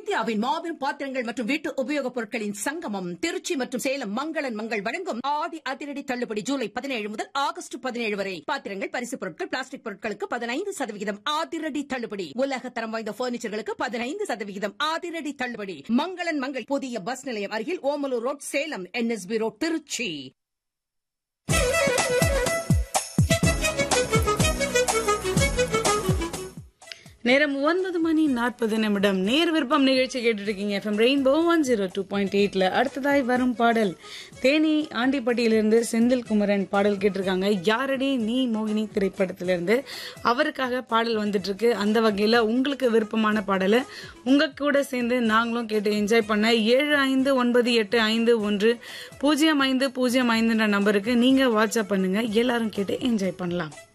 இந்தியாவின் மாபெரும் பாத்திரங்கள் மற்றும் வீட்டு உபயோகப் பொருட்களின் சங்கமம் திருச்சி மற்றும் சேலம் மங்களன் மங்கள் வழங்கும் ஆடி அதிரடி தள்ளுபடி ஜூலை பதினேழு முதல் ஆகஸ்ட் பதினேழு வரை பாத்திரங்கள் பரிசுப் பொருட்கள் பிளாஸ்டிக் பொருட்களுக்கு பதினைந்து சதவிகிதம் அதிரடி தள்ளுபடி உலக தரம் வாய்ந்த பர்னிச்சர்களுக்கு பதினைந்து சதவிகிதம் அதிரடி தள்ளுபடி மங்களன் மங்கள் புதிய பஸ் நிலையம் அருகில் Omalur road Salem NSB road Trichy நேரம் ஒன்பது மணி நாற்பது நிமிடம் நேர் விருப்பம் நிகழ்ச்சி கேட்டுட்டு இருக்கீங்க FM rainbow one zero two point எயிட்ல அடுத்ததாய் வரும் பாடல் தேனி ஆண்டிப்பட்டியிலிருந்து செந்தில் குமரன் பாடல் கேட்டிருக்காங்க யாரடி நீ மோகினி திரைப்படத்திலிருந்து அவருக்காக பாடல் வந்துட்டு இருக்கு அந்த வகையில உங்களுக்கு விருப்பமான பாடலை உங்க கூட சேர்ந்து நாங்களும் கேட்டு என்ஜாய் பண்ண ஏழு ஐந்து ஒன்பது எட்டு ஐந்து ஒன்று பூஜ்ஜியம் ஐந்து பூஜ்ஜியம் ஐந்துன்ற நம்பருக்கு நீங்க வாட்ஸ்அப் பண்ணுங்க எல்லாரும் கேட்டு என்ஜாய் பண்ணலாம்